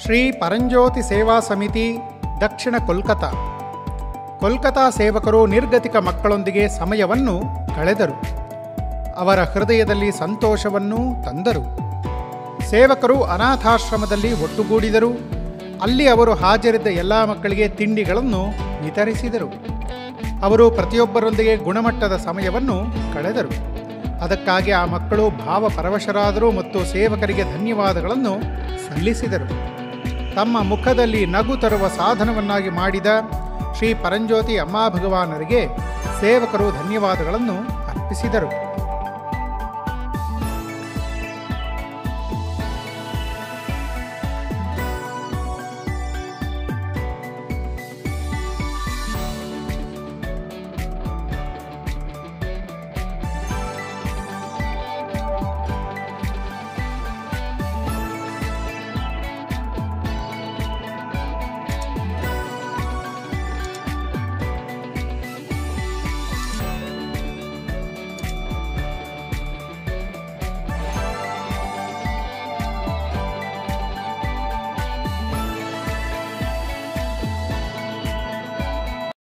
ಶ್ರೀ ಪರಂಜ್ಯೋತಿ ಸೇವಾ ಸಮಿತಿ ದಕ್ಷಿಣ ಕೋಲ್ಕತಾ ಕೋಲ್ಕತಾ ಸೇವಕರು ನಿರ್ಗತಿಕ ಮಕ್ಕಳೊಂದಿಗೆ ಸಮಯವನ್ನು ಕಳೆದರು ಅವರ ಹೃದಯದಲ್ಲಿ ಸಂತೋಷವನ್ನು ತಂದರು ಸೇವಕರು ಅನಾಥಾಶ್ರಮದಲ್ಲಿ ಒಟ್ಟುಗೂಡಿದರು ಅಲ್ಲಿ ಅವರು ಹಾಜರಿದ್ದ ಎಲ್ಲ ಮಕ್ಕಳಿಗೆ ತಿಂಡಿಗಳನ್ನು ವಿತರಿಸಿದರು ಅವರು ಪ್ರತಿಯೊಬ್ಬರೊಂದಿಗೆ ಗುಣಮಟ್ಟದ ಸಮಯವನ್ನು ಕಳೆದರು ಅದಕ್ಕಾಗಿ ಆ ಮಕ್ಕಳು ಭಾವಪರವಶರಾದರು ಮತ್ತು ಸೇವಕರಿಗೆ ಧನ್ಯವಾದಗಳನ್ನು ಸಲ್ಲಿಸಿದರು ತಮ್ಮ ಮುಖದಲ್ಲಿ ನಗು ತರುವ ಸಾಧನವನ್ನಾಗಿ ಮಾಡಿದ ಶ್ರೀ ಪರಂಜ್ಯೋತಿ ಅಮ್ಮಾ ಭಗವಾನರಿಗೆ ಸೇವಕರು ಧನ್ಯವಾದಗಳನ್ನು ಅರ್ಪಿಸಿದರು